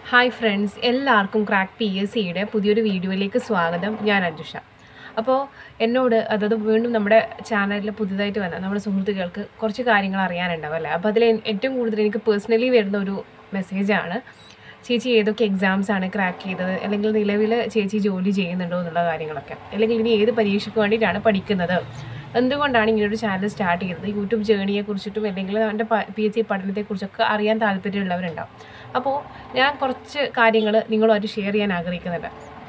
hi friends എല്ലാവർക്കും crack P S സിയുടെ പുതിയൊരു വീഡിയോയിലേക്ക് സ്വാഗതം ഞാൻ അഞ്ജുഷ അപ്പോൾ എന്നോട് അതായത് വീണ്ടും നമ്മുടെ ചാനലിൽ പുതുതായിട്ട് വന്ന നമ്മുടെ സുഹൃത്തുക്കൾക്ക് കുറച്ച് കാര്യങ്ങൾ അറിയാനുണ്ടാവും അല്ലേ അപ്പോൾ അതിൽ ഏറ്റവും കൂടുതൽ എനിക്ക് പേഴ്സണലി വരുന്ന ഒരു മെസ്സേജാണ് ചേച്ചി ഏതൊക്കെ എക്സാംസ് ആണ് ക്രാക്ക് ചെയ്തത് അല്ലെങ്കിൽ നിലവിൽ ചേച്ചി ജോലി ചെയ്യുന്നുണ്ടോ എന്നുള്ള കാര്യങ്ങളൊക്കെ അല്ലെങ്കിൽ ഇനി ഏത് പരീക്ഷയ്ക്ക് വേണ്ടിയിട്ടാണ് പഠിക്കുന്നത് എന്തുകൊണ്ടാണ് ഇങ്ങനൊരു ചാനൽ സ്റ്റാർട്ട് ചെയ്തത് യൂട്യൂബ് ജേണിയെ കുറിച്ചിട്ടും അല്ലെങ്കിൽ അവൻ്റെ പി എച്ച് സി പഠനത്തെക്കുറിച്ചൊക്കെ അറിയാൻ താല്പര്യമുള്ളവരുണ്ടാവും അപ്പോൾ ഞാൻ കുറച്ച് കാര്യങ്ങൾ നിങ്ങളുമായിട്ട് ഷെയർ ചെയ്യാൻ ആഗ്രഹിക്കുന്നുണ്ട്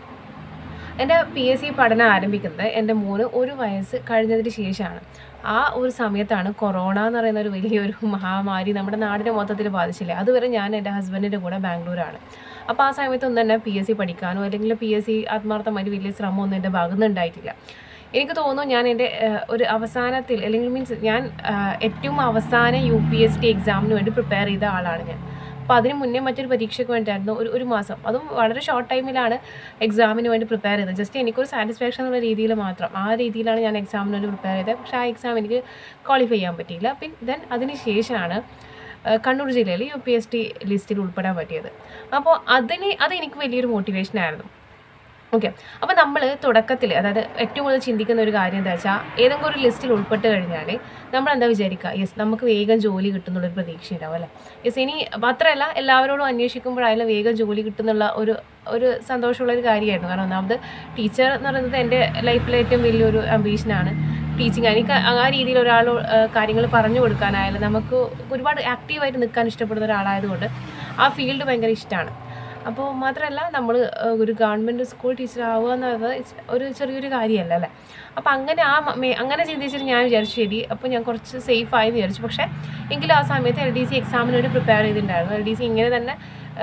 എൻ്റെ പി എസ് സി പഠനം ആരംഭിക്കുന്നത് എൻ്റെ മോന് ഒരു വയസ്സ് കഴിഞ്ഞതിന് ശേഷമാണ് ആ ഒരു സമയത്താണ് കൊറോണ എന്ന് പറയുന്ന ഒരു വലിയൊരു മഹാമാരി നമ്മുടെ നാടിനെ മൊത്തത്തിൽ ബാധിച്ചില്ലേ അതുവരെ ഞാൻ എൻ്റെ ഹസ്ബൻഡിൻ്റെ കൂടെ ബാംഗ്ലൂരാണ് അപ്പോൾ ആ സമയത്തൊന്നും തന്നെ പി എസ് സി പഠിക്കാനോ അല്ലെങ്കിൽ പി എസ് സി ആത്മാർത്ഥമായിട്ട് വലിയ ശ്രമമൊന്നും എൻ്റെ ഭാഗത്ത് നിന്ന് ഉണ്ടായിട്ടില്ല എനിക്ക് തോന്നുന്നു ഞാൻ എൻ്റെ ഏഹ്, ഒരു അവസാനത്തിൽ അല്ലെങ്കിൽ മീൻസ് ഞാൻ ആഹ്, ഏറ്റവും അവസാന യു പി എസ് ടി എക്സാമിന് വേണ്ടി പ്രിപ്പയർ ചെയ്ത ആളാണ് ഞാൻ അപ്പോൾ അതിന് മുന്നേ മറ്റൊരു പരീക്ഷയ്ക്ക് വേണ്ടിയായിരുന്നു ഒരു ഒരു മാസം അതും വളരെ ഷോർട്ട് ടൈമിലാണ് എക്സാമിന് വേണ്ടി പ്രിപ്പയർ ചെയ്തത് ജസ്റ്റ് എനിക്കൊരു സാറ്റിസ്ഫാക്ഷൻ എന്നുള്ള രീതിയിൽ മാത്രം ആ രീതിയിലാണ് ഞാൻ എക്സാമിന് വേണ്ടി പ്രിപ്പയർ ചെയ്തത് പക്ഷേ ആ എക്സാം എനിക്ക് ക്വാളിഫൈ ചെയ്യാൻ പറ്റിയില്ല പിന്നെ ദെൻ അതിന് ശേഷമാണ് ഏഹ്, കണ്ണൂർ ജില്ലയിൽ യു പി എസ് ടി ലിസ്റ്റിൽ ഉൾപ്പെടാൻ പറ്റിയത് അപ്പോൾ അതിന് അത് എനിക്ക് വലിയൊരു മോട്ടിവേഷൻ ആയിരുന്നു ഓക്കെ അപ്പോൾ നമ്മൾ തുടക്കത്തിൽ അതായത് ഏറ്റവും കൂടുതൽ ചിന്തിക്കുന്ന ഒരു കാര്യം എന്താ വെച്ചാൽ ഏതെങ്കിലും ഒരു ലിസ്റ്റിൽ ഉൾപ്പെട്ട് കഴിഞ്ഞാൽ നമ്മൾ എന്താ വിചാരിക്കുക യെസ് നമുക്ക് വേഗം ജോലി കിട്ടുന്നുള്ളൊരു പ്രതീക്ഷ ഉണ്ടാവും അല്ലേ യെസ് ഇനി മാത്രമല്ല എല്ലാവരോടും അന്വേഷിക്കുമ്പോഴായാലും വേഗം ജോലി കിട്ടുന്നുള്ള ഒരു ഒരു സന്തോഷമുള്ള ഒരു കാര്യമായിരുന്നു കാരണം ഒന്നാമത് ടീച്ചർ എന്ന് പറയുന്നത് എൻ്റെ ലൈഫിലെ ഏറ്റവും വലിയൊരു അംബീഷനാണ് ടീച്ചിങ് എനിക്ക് ആ രീതിയിൽ ഒരാൾ കാര്യങ്ങൾ പറഞ്ഞു കൊടുക്കാനായാലും നമുക്ക് ഒരുപാട് ആക്റ്റീവായിട്ട് നിൽക്കാൻ ഇഷ്ടപ്പെടുന്ന ഒരാളായതുകൊണ്ട് ആ ഫീൽഡ് ഭയങ്കര ഇഷ്ടമാണ് അപ്പോൾ മാത്രമല്ല നമ്മൾ ഒരു ഗവൺമെൻറ് സ്കൂൾ ടീച്ചർ ആവുക എന്നത് it's ഒരു ചെറിയൊരു കാര്യമല്ല അല്ലേ അപ്പോൾ അങ്ങനെ ആ മ- മേ- അങ്ങനെ ചിന്തിച്ചിട്ട് ഞാൻ വിചാരിച്ചു ശരി അപ്പോൾ ഞാൻ കുറച്ച് സേഫ് ആയി എന്ന് വിചാരിച്ചു പക്ഷേ എങ്കിലും ആ സമയത്ത് എൽ ഡി സി എക്സാമിന് വേണ്ടി പ്രിപ്പയർ ചെയ്തിട്ടുണ്ടായിരുന്നു എൽ ഡി സി ഇങ്ങനെ തന്നെ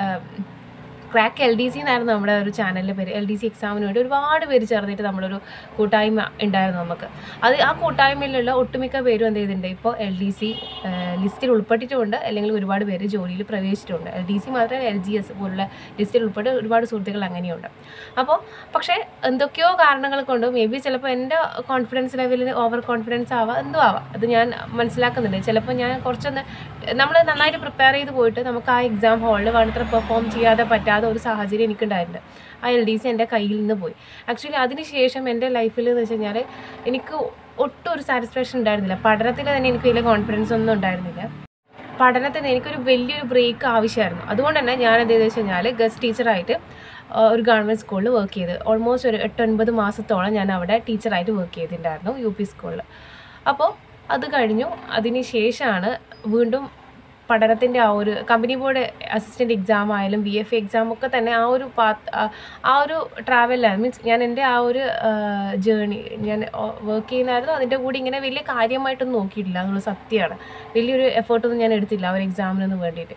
ക്രാക്ക് എൽ ഡി സി എന്നായിരുന്നു നമ്മുടെ ഒരു ചാനലിൻ്റെ പേര് എൽ ഡി സി എക്സാമിന് വേണ്ടി ഒരുപാട് പേര് ചേർന്നിട്ട് നമ്മളൊരു കൂട്ടായ്മ ഉണ്ടായിരുന്നു നമുക്ക് അത് ആ കൂട്ടായ്മയിലുള്ള ഒട്ടുമിക്ക പേരും എന്ത് ചെയ്തിട്ടുണ്ട് ഇപ്പോൾ എൽ ഡി സി ലിസ്റ്റിൽ ഉൾപ്പെട്ടിട്ടുമുണ്ട് അല്ലെങ്കിൽ ഒരുപാട് പേര് ജോലിയിൽ പ്രവേശിച്ചിട്ടുണ്ട് എൽ ഡി സി മാത്രമല്ല എൽ ജി എസ് പോലുള്ള ലിസ്റ്റിൽ ഉൾപ്പെട്ട് ഒരുപാട് സുഹൃത്തുക്കൾ അങ്ങനെയുണ്ട് അപ്പോൾ പക്ഷേ എന്തൊക്കെയോ കാരണങ്ങൾ കൊണ്ട് മേ ബി ചിലപ്പോൾ എൻ്റെ കോൺഫിഡൻസ് ലെവലിൽ ഓവർ കോൺഫിഡൻസ് ആവാം എന്തോ ആവാം അത് ഞാൻ മനസ്സിലാക്കുന്നുണ്ട് ചിലപ്പോൾ ഞാൻ കുറച്ചൊന്ന് നമ്മൾ നന്നായിട്ട് പ്രിപ്പയർ ചെയ്ത് പോയിട്ട് നമുക്ക് ആ എക്സാം ഹാളിൽ വേണ്ടത്ര പെർഫോം ചെയ്യാതെ പറ്റാതെ ഒരു സാഹചര്യം എനിക്കുണ്ടായിട്ടുണ്ട് ആ എൽ ഡി സി എൻ്റെ കയ്യിൽ നിന്ന് പോയി ആക്ച്വലി അതിന് ശേഷം എൻ്റെ ലൈഫിൽ എന്ന് വെച്ച് കഴിഞ്ഞാൽ എനിക്ക് ഒട്ടും ഒരു സാറ്റിസ്ഫാക്ഷൻ ഉണ്ടായിരുന്നില്ല പഠനത്തിൽ തന്നെ എനിക്ക് വലിയ കോൺഫിഡൻസ് ഒന്നും ഉണ്ടായിരുന്നില്ല പഠനത്തിന് എനിക്കൊരു വലിയൊരു ബ്രേക്ക് ആവശ്യമായിരുന്നു അതുകൊണ്ട് തന്നെ ഞാൻ എന്ത് ചെയ്തെന്ന് വെച്ച് കഴിഞ്ഞാൽ ഗസ്റ്റ് ടീച്ചറായിട്ട് ഒരു ഗവൺമെൻറ് സ്കൂളിൽ വർക്ക് ചെയ്ത് ഓൾമോസ്റ്റ് ഒരു എട്ടൊൻപത് മാസത്തോളം ഞാൻ അവിടെ ടീച്ചറായിട്ട് വർക്ക് ചെയ്തിട്ടുണ്ടായിരുന്നു യു പി സ്കൂളിൽ അപ്പോൾ അത് കഴിഞ്ഞു അതിന് ശേഷമാണ് വീണ്ടും പഠനത്തിൻ്റെ ആ ഒരു കമ്പനി ബോർഡ് അസിസ്റ്റൻറ്റ് എക്സാം ആയാലും ബി എഫ് എക്സാം ഒക്കെ തന്നെ ആ ഒരു പാത്ത് ആ ഒരു ട്രാവലാണ് മീൻസ് ഞാൻ എൻ്റെ ആ ഒരു ജേണി ഞാൻ വർക്ക് ചെയ്യുന്നതായിരുന്നു അതിൻ്റെ കൂടി ഇങ്ങനെ വലിയ കാര്യമായിട്ടൊന്നും നോക്കിയിട്ടില്ല എന്നുള്ള സത്യമാണ് വലിയൊരു എഫേർട്ടൊന്നും ഞാൻ എടുത്തില്ല ആ ഒരു എക്സാമിനൊന്നും വേണ്ടിയിട്ട്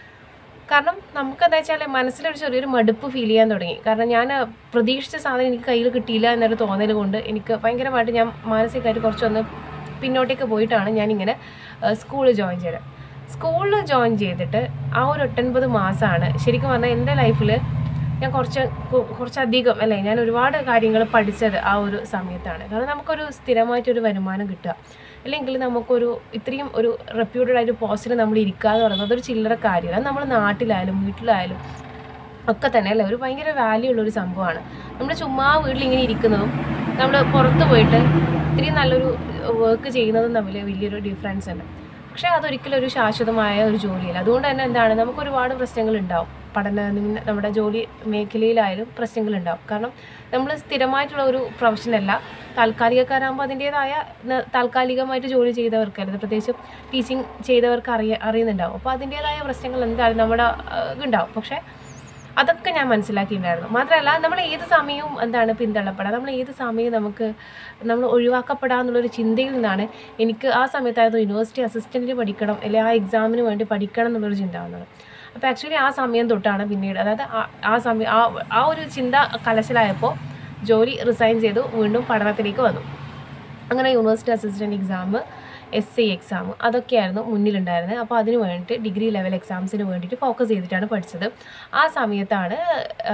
കാരണം നമുക്ക് എന്താ വെച്ചാൽ മനസ്സിലൊരു ചെറിയൊരു മടുപ്പ് ഫീൽ ചെയ്യാൻ തുടങ്ങി കാരണം ഞാൻ പ്രതീക്ഷിച്ച സാധനം എനിക്ക് കയ്യിൽ കിട്ടിയില്ല എന്നൊരു തോന്നൽ കൊണ്ട് എനിക്ക് ഭയങ്കരമായിട്ട് ഞാൻ മാനസികമായിട്ട് കുറച്ചൊന്ന് പിന്നോട്ടേക്ക് പോയിട്ടാണ് ഞാനിങ്ങനെ സ്കൂളിൽ ജോയിൻ ചെയ്തത് സ്കൂളിൽ ജോയിൻ ചെയ്തിട്ട് ആ ഒരു ഒട്ടൻപത് മാസമാണ് ശരിക്കും പറഞ്ഞാൽ എൻ്റെ ലൈഫിൽ ഞാൻ കുറച്ച് കു- കുറച്ചധികം അല്ലേ ഞാൻ ഒരുപാട് കാര്യങ്ങൾ പഠിച്ചത് ആ ഒരു സമയത്താണ് കാരണം നമുക്കൊരു സ്ഥിരമായിട്ടൊരു വരുമാനം കിട്ടുക അല്ലെങ്കിൽ നമുക്കൊരു ഇത്രയും ഒരു റെപ്യൂട്ടഡ് ആയിട്ട് പോസ്റ്റിൽ നമ്മൾ ഇരിക്കുക എന്ന് പറയുന്നത് അതൊരു ചില്ലറ കാര്യമല്ല അത് നമ്മൾ നാട്ടിലായാലും വീട്ടിലായാലും ഒക്കെ തന്നെ അല്ലേ ഒരു ഭയങ്കര വാല്യൂ ഉള്ള ഒരു സംഭവമാണ് നമ്മൾ ചുമ്മാ വീട്ടിൽ ഇങ്ങനെ ഇരിക്കുന്നതും നമ്മൾ പുറത്ത് പോയിട്ട് ഇത്രയും നല്ലൊരു വർക്ക് ചെയ്യുന്നതും തമ്മിൽ വലിയൊരു ഡിഫറൻസ് ഉണ്ട് പക്ഷേ അതൊരിക്കലും ഒരു ശാശ്വതമായ ഒരു ജോലിയല്ല അതുകൊണ്ട് തന്നെ എന്താണ് നമുക്ക് ഒരുപാട് പ്രശ്നങ്ങൾ ഉണ്ടാവും പഠന നിമിന്ന- നമ്മുടെ ജോലി മേഖലയിലായാലും പ്രശ്നങ്ങൾ ഉണ്ടാവും കാരണം നമ്മൾ സ്ഥിരമായിട്ടുള്ള ഒരു പ്രൊഫഷനല്ല താൽക്കാലികക്കാരാകുമ്പോൾ അതിൻ്റേതായ ന- താൽക്കാലികമായിട്ട് ജോലി ചെയ്തവർക്കല്ല പ്രത്യേകിച്ചും ടീച്ചിങ് ചെയ്തവർക്ക് അറിയ അറിയുന്നുണ്ടാവും അപ്പോൾ അതിൻ്റേതായ പ്രശ്നങ്ങൾ എന്തായാലും നമ്മുടെ ആ, ഉണ്ടാവും പക്ഷേ അതൊക്കെ ഞാൻ മനസ്സിലാക്കിയിട്ടുണ്ടായിരുന്നു മാത്രമല്ല നമ്മൾ ഏത് സമയവും എന്താണ് പിന്തള്ളപ്പെടാം നമ്മൾ ഏത് സമയവും നമുക്ക് നമ്മൾ ഒഴിവാക്കപ്പെടാമെന്നുള്ളൊരു ചിന്തയിൽ നിന്നാണ് എനിക്ക് ആ സമയത്തായിരുന്നു യൂണിവേഴ്സിറ്റി അസിസ്റ്റൻറ്റിന് പഠിക്കണം അല്ലെങ്കിൽ ആ എക്സാമിന് വേണ്ടി പഠിക്കണം എന്നുള്ളൊരു ചിന്ത വന്നത് അപ്പോൾ ആക്ച്വലി ആ സമയം തൊട്ടാണ് പിന്നീട് അതായത് ആ- ആ സമയം ആ ആ ഒരു ചിന്ത കലശലായപ്പോൾ ജോലി റിസൈൻ ചെയ്തു വീണ്ടും പഠനത്തിലേക്ക് വന്നു അങ്ങനെ university assistant exam S I exam അതൊക്കെയായിരുന്നു മുന്നിലുണ്ടായിരുന്നത് അപ്പോൾ അതിന് വേണ്ടിയിട്ട് ഡിഗ്രി ലെവൽ എക്സാംസിന് വേണ്ടിയിട്ട് ഫോക്കസ് ചെയ്തിട്ടാണ് പഠിച്ചത് ആ സമയത്താണ്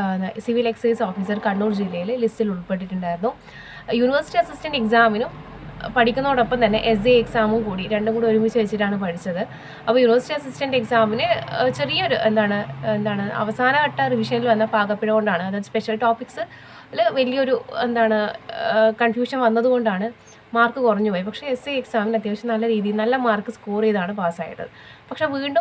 സിവിൽ എക്സൈസ് ഓഫീസർ കണ്ണൂർ ജില്ലയിൽ ലിസ്റ്റിൽ ഉൾപ്പെട്ടിട്ടുണ്ടായിരുന്നു യൂണിവേഴ്സിറ്റി അസിസ്റ്റൻറ്റ് എക്സാമിനും പഠിക്കുന്നതോടൊപ്പം തന്നെ എസ് എ എക്സാമും കൂടി രണ്ടും കൂടി ഒരുമിച്ച് വെച്ചിട്ടാണ് പഠിച്ചത് അപ്പോൾ യൂണിവേഴ്സിറ്റി അസിസ്റ്റൻറ്റ് എക്സാമിന് ഏഹ്, ചെറിയൊരു എന്താണ് എന്താണ് അവസാനഘട്ട റിവിഷനിൽ വന്ന പാകപ്പിഴ കൊണ്ടാണ് അതായത് സ്പെഷ്യൽ ടോപ്പിക്സ് വലിയൊരു എന്താണ് കൺഫ്യൂഷൻ വന്നതുകൊണ്ടാണ് മാർക്ക് കുറഞ്ഞു പോയി പക്ഷേ എസ് എ എക്സാമിന് അത്യാവശ്യം നല്ല രീതിയിൽ നല്ല മാർക്ക് സ്കോർ ചെയ്താണ് പാസ്സായത് പക്ഷേ വീണ്ടും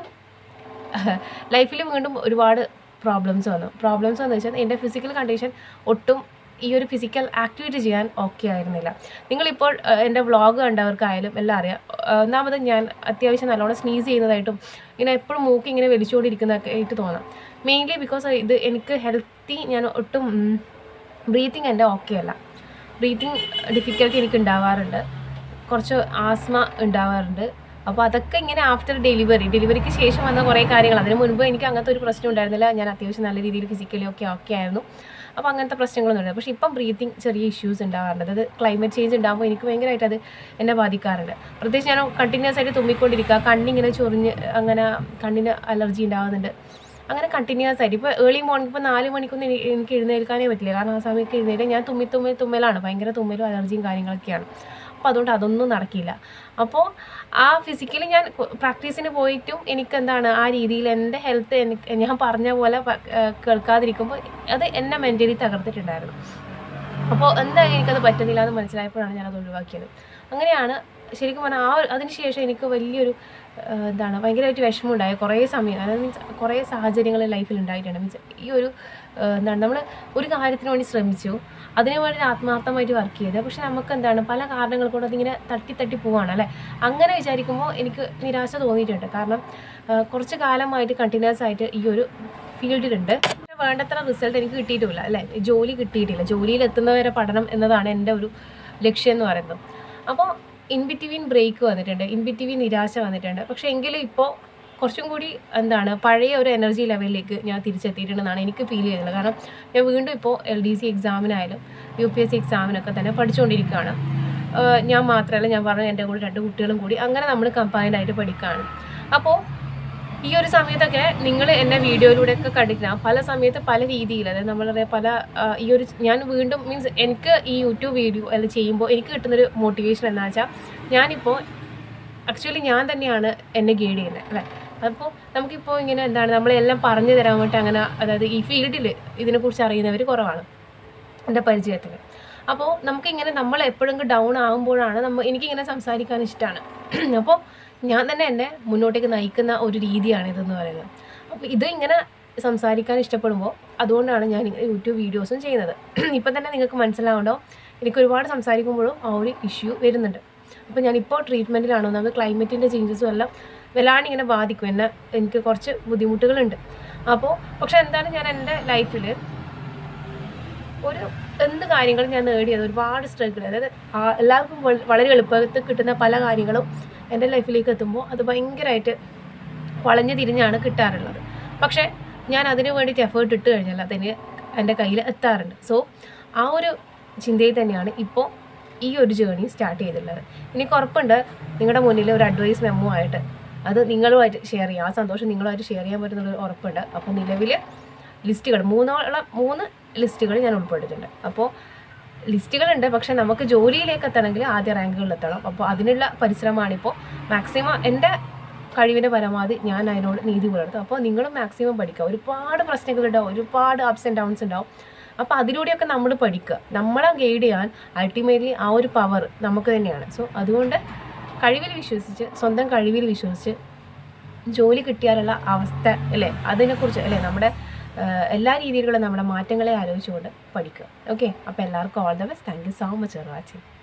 ലൈഫിൽ വീണ്ടും ഒരുപാട് പ്രോബ്ലംസ് വന്നു പ്രോബ്ലംസ് എന്ന് വെച്ചാൽ എൻ്റെ ഫിസിക്കൽ കണ്ടീഷൻ ഒട്ടും ഈ ഒരു ഫിസിക്കൽ ആക്ടിവിറ്റി ചെയ്യാൻ ഓക്കെ ആയിരുന്നില്ല നിങ്ങളിപ്പോൾ ഏഹ്, എൻ്റെ വ്ളോഗ് കണ്ടവർക്കായാലും എല്ലാം അറിയാം ഏഹ്, ഒന്നാമത് ഞാൻ അത്യാവശ്യം നല്ലോണം സ്നീസ് ചെയ്യുന്നതായിട്ടും ഇങ്ങനെ എപ്പോഴും മൂക്ക് ഇങ്ങനെ വലിച്ചുകൊണ്ടിരിക്കുന്നതൊക്കെ ആയിട്ട് തോന്നാം മെയിൻലി ബിക്കോസ് ഇത് എനിക്ക് ഹെൽത്തി ഞാൻ ഒട്ടും ബ്രീത്തിങ് എൻ്റെ ഓക്കെ അല്ല ബ്രീത്തിങ് ഡിഫിക്കൽട്ടി എനിക്ക് ഉണ്ടാവാറുണ്ട് കുറച്ച് ആസ്മ ഉണ്ടാവാറുണ്ട് അപ്പോൾ അതൊക്കെ ഇങ്ങനെ ആഫ്റ്റർ ഡെലിവറി ഡെലിവറിക്ക് ശേഷം വന്ന കുറേ കാര്യങ്ങൾ അതിന് മുൻപ് എനിക്ക് അങ്ങനത്തെ ഒരു പ്രശ്നം ഉണ്ടായിരുന്നില്ല ഞാൻ അത്യാവശ്യം നല്ല രീതിയിൽ ഫിസിക്കലി ഒക്കെ ഓക്കെ ആയിരുന്നു അപ്പോൾ അങ്ങനത്തെ പ്രശ്നങ്ങളൊന്നും ഇല്ല പക്ഷേ ഇപ്പം ബ്രീത്തിങ് ചെറിയ ഇഷ്യൂസ് ഉണ്ടാവാറുണ്ട് അതായത് ക്ലൈമറ്റ് ചേഞ്ച് ഉണ്ടാകുമ്പോൾ എനിക്ക് ഭയങ്കരമായിട്ട് അത് എന്നെ ബാധിക്കാറുണ്ട് പ്രത്യേകിച്ച് ഞാൻ കണ്ടിന്യൂസ് ആയിട്ട് തുമ്മിക്കൊണ്ടിരിക്കുക കണ്ണിങ്ങനെ ചൊറിഞ്ഞ് അങ്ങനെ കണ്ണിന് അലർജി ഉണ്ടാകുന്നുണ്ട് അങ്ങനെ കണ്ടിന്യൂസ് ആയിട്ട് ഇപ്പോൾ ഏർലി മോർണിംഗ് ഇപ്പോൾ നാല് മണിക്കൊന്നും എനി- എനിക്ക് എഴുന്നേൽക്കാനേ പറ്റില്ല കാരണം ആ സമയത്ത് എഴുന്നേറ്റ് ഞാൻ തുമ്മി തുമ്മി തുമ്മലാണ് ഭയങ്കര തുമ്മലും അലർജിയും കാര്യങ്ങളൊക്കെയാണ് അപ്പോൾ അതുകൊണ്ട് അതൊന്നും നടക്കില്ല അപ്പോൾ ആ ഫിസിക്കലി ഞാൻ പ്രാക്ടീസിന് പോയിട്ടും എനിക്ക് എന്താണ് ആ രീതിയിൽ എൻ്റെ ഹെൽത്ത് എനിക്ക് ഞാൻ പറഞ്ഞ പോലെ പ- ഏഹ് കേൾക്കാതിരിക്കുമ്പോൾ അത് എന്നെ മെൻ്റലി തകർത്തിട്ടുണ്ടായിരുന്നു അപ്പോൾ എന്തായാലും എനിക്കത് പറ്റുന്നില്ല എന്ന് മനസ്സിലായപ്പോഴാണ് ഞാനത് ഒഴിവാക്കിയത് അങ്ങനെയാണ് ശരിക്കും പറഞ്ഞാൽ ആ ഒരു- അതിന് ശേഷം എനിക്ക് വലിയൊരു ഏഹ്, എന്താണ് ഭയങ്കരമായിട്ട് വിഷമമുണ്ടായ കുറേ സമയം അതായത് മീൻസ് കുറേ സാഹചര്യങ്ങൾ ലൈഫിൽ ഉണ്ടായിട്ടുണ്ട് മീൻസ് ഈ ഒരു ഏഹ്, എന്താണ് നമ്മൾ ഒരു കാര്യത്തിന് വേണ്ടി ശ്രമിച്ചു അതിനു വേണ്ടി ആത്മാർത്ഥമായിട്ട് വർക്ക് ചെയ്ത് പക്ഷെ നമുക്ക് എന്താണ് പല കാരണങ്ങൾ കൊണ്ട് അതിങ്ങനെ തട്ടി തട്ടി പോവാണ് അല്ലേ അങ്ങനെ വിചാരിക്കുമ്പോൾ എനിക്ക് നിരാശ തോന്നിയിട്ടുണ്ട് കാരണം ഏഹ്, കുറച്ച് കാലമായിട്ട് കണ്ടിന്യൂസ് ആയിട്ട് ഈ ഒരു ഫീൽഡിലുണ്ട് പക്ഷെ വേണ്ടത്ര റിസൾട്ട് എനിക്ക് കിട്ടിയിട്ടുമില്ല അല്ലേ ജോലി കിട്ടിയിട്ടില്ല ജോലിയിൽ എത്തുന്നവരെ പഠനം എന്നതാണ് എൻ്റെ ഒരു ലക്ഷ്യം എന്ന് പറയുന്നത് അപ്പോൾ ഇൻ ബിറ്റ്വീൻ ബ്രേക്ക് വന്നിട്ടുണ്ട് ഇൻ ബിറ്റ്വീൻ നിരാശ വന്നിട്ടുണ്ട് പക്ഷേ എങ്കിലും ഇപ്പോൾ കുറച്ചും കൂടി എന്താണ് പഴയ ഒരു എനർജി ലെവലിലേക്ക് ഞാൻ തിരിച്ചെത്തിയിട്ടുണ്ടെന്നാണ് എനിക്ക് ഫീൽ ചെയ്യുന്നത് കാരണം ഞാൻ വീണ്ടും ഇപ്പോൾ എൽ ഡി സി എക്സാമിനായാലും യു പി എസ് സി എക്സാമിനൊക്കെ തന്നെ പഠിച്ചുകൊണ്ടിരിക്കുകയാണ് ഏഹ് ഞാൻ മാത്രമല്ല ഞാൻ പറഞ്ഞ എൻ്റെ കൂടെ രണ്ട് കുട്ടികളും കൂടി അങ്ങനെ നമ്മൾ കമ്പൈൻഡ് ആയിട്ട് പഠിക്കുകയാണ് അപ്പോൾ ഈ ഒരു സമയത്തൊക്കെ നിങ്ങൾ എന്നെ വീഡിയോയിലൂടെയൊക്കെ കണ്ടിട്ടില്ല പല സമയത്ത് പല രീതിയിൽ അതായത് നമ്മളുടെ പല ആ, ഈ ഒരു ഞാൻ വീണ്ടും മീൻസ് എനിക്ക് ഈ യൂട്യൂബ് വീഡിയോ എല്ലാം ചെയ്യുമ്പോൾ എനിക്ക് കിട്ടുന്നൊരു മോട്ടിവേഷൻ എന്താ വെച്ചാൽ ഞാനിപ്പോൾ ആക്ച്വലി ഞാൻ തന്നെയാണ് എന്നെ ഗൈഡ് ചെയ്യുന്നത് അല്ലേ അപ്പോൾ നമുക്കിപ്പോൾ ഇങ്ങനെ എന്താണ് നമ്മളെല്ലാം പറഞ്ഞു തരാൻ വേണ്ടി അങ്ങനെ അതായത് ഈ ഫീൽഡിൽ ഇതിനെക്കുറിച്ച് അറിയുന്നവർ കുറവാണ് എൻ്റെ പരിചയത്തിൽ അപ്പോൾ നമുക്കിങ്ങനെ നമ്മൾ എപ്പോഴെങ്കിലും ഡൗൺ ആകുമ്പോഴാണ് നമ്മൾ എനിക്കിങ്ങനെ സംസാരിക്കാൻ ഇഷ്ടമാണ് അപ്പോൾ ഞാൻ തന്നെ എന്നെ മുന്നോട്ടേക്ക് നയിക്കുന്ന ഒരു രീതിയാണ് ഇതെന്ന് പറയുന്നത് അപ്പോൾ ഇത് ഇങ്ങനെ സംസാരിക്കാൻ ഇഷ്ടപ്പെടുമ്പോൾ അതുകൊണ്ടാണ് ഞാൻ ഇങ്ങനെ യൂട്യൂബ് വീഡിയോസും ചെയ്യുന്നത് ഇപ്പം തന്നെ നിങ്ങൾക്ക് മനസ്സിലാവുണ്ടോ എനിക്ക് ഒരുപാട് സംസാരിക്കുമ്പോഴും ആ ഒരു ഇഷ്യൂ വരുന്നുണ്ട് അപ്പോൾ ഞാനിപ്പോൾ ട്രീറ്റ്മെൻറ്റിലാണോ നമുക്ക് ക്ലൈമറ്റിൻ്റെ ചേഞ്ചസും എല്ലാം വല്ലാണ്ട് ഇങ്ങനെ ബാധിക്കും എന്നെ എനിക്ക് കുറച്ച് ബുദ്ധിമുട്ടുകളുണ്ട് അപ്പോൾ പക്ഷേ എന്താണ് ഞാൻ എൻ്റെ ലൈഫിൽ ഒരു എന്ത് കാര്യങ്ങളും ഞാൻ നേടിയത് ഒരുപാട് സ്ട്രഗിൾ അതായത് ആ എല്ലാവർക്കും വൾ- വളരെ എളുപ്പത്തിൽ കിട്ടുന്ന പല കാര്യങ്ങളും എൻ്റെ ലൈഫിലേക്ക് എത്തുമ്പോൾ അത് ഭയങ്കരമായിട്ട് വളഞ്ഞു തിരിഞ്ഞാണ് കിട്ടാറുള്ളത് പക്ഷേ ഞാൻ അതിന് വേണ്ടിയിട്ട് എഫേർട്ട് ഇട്ട് കഴിഞ്ഞാൽ അതിന് എൻ്റെ കയ്യിൽ എത്താറുണ്ട് സോ ആ ഒരു ചിന്തയിൽ തന്നെയാണ് ഇപ്പോൾ ഈ ഒരു ജേണി സ്റ്റാർട്ട് ചെയ്തിട്ടുള്ളത് എനിക്ക് ഉറപ്പുണ്ട് നിങ്ങളുടെ മുന്നിൽ ഒരു അഡ്വൈസ് മെമ്മോ ആയിട്ട് അത് നിങ്ങളുമായിട്ട് ഷെയർ ചെയ്യാം ആ സന്തോഷം നിങ്ങളുമായിട്ട് ഷെയർ ചെയ്യാൻ പറ്റുന്നൊരു ഉറപ്പുണ്ട് അപ്പോൾ നിലവിൽ ലിസ്റ്റുകൾ മൂന്നോളം മൂന്ന് ലിസ്റ്റുകൾ ഞാൻ ഉൾപ്പെടുത്തിയിട്ടുണ്ട് അപ്പോൾ ലിസ്റ്റുകളുണ്ട് പക്ഷെ നമുക്ക് ജോലിയിലേക്ക് എത്തണമെങ്കിൽ ആദ്യ റാങ്കുകളിൽ എത്തണം അപ്പോൾ അതിനുള്ള പരിശ്രമമാണിപ്പോൾ മാക്സിമം എൻ്റെ കഴിവിൻ്റെ പരമാവധി ഞാൻ അതിനോട് നീതി പുലർത്തും അപ്പോൾ നിങ്ങളും മാക്സിമം പഠിക്കുക ഒരുപാട് പ്രശ്നങ്ങളുണ്ടാവും ഒരുപാട് അപ്സ് ആൻഡ് ഡൗൺസ് ഉണ്ടാവും അപ്പോൾ അതിലൂടെയൊക്കെ നമ്മൾ പഠിക്കുക നമ്മളെ ഗൈഡ് ചെയ്യാൻ അൾട്ടിമേറ്റ്ലി ആ ഒരു പവർ നമുക്ക് തന്നെയാണ് സോ അതുകൊണ്ട് കഴിവിൽ വിശ്വസിച്ച് സ്വന്തം കഴിവിൽ വിശ്വസിച്ച് ജോലി കിട്ടിയാലുള്ള അവസ്ഥ അല്ലേ അതിനെക്കുറിച്ച് അല്ലേ നമ്മുടെ ആഹ്, എല്ലാ രീതിയിലുള്ള നമ്മുടെ മാറ്റങ്ങളെ ആലോചിച്ചുകൊണ്ട് പഠിക്കുക ഓക്കെ അപ്പോൾ എല്ലാവർക്കും all the best thank you so much for watching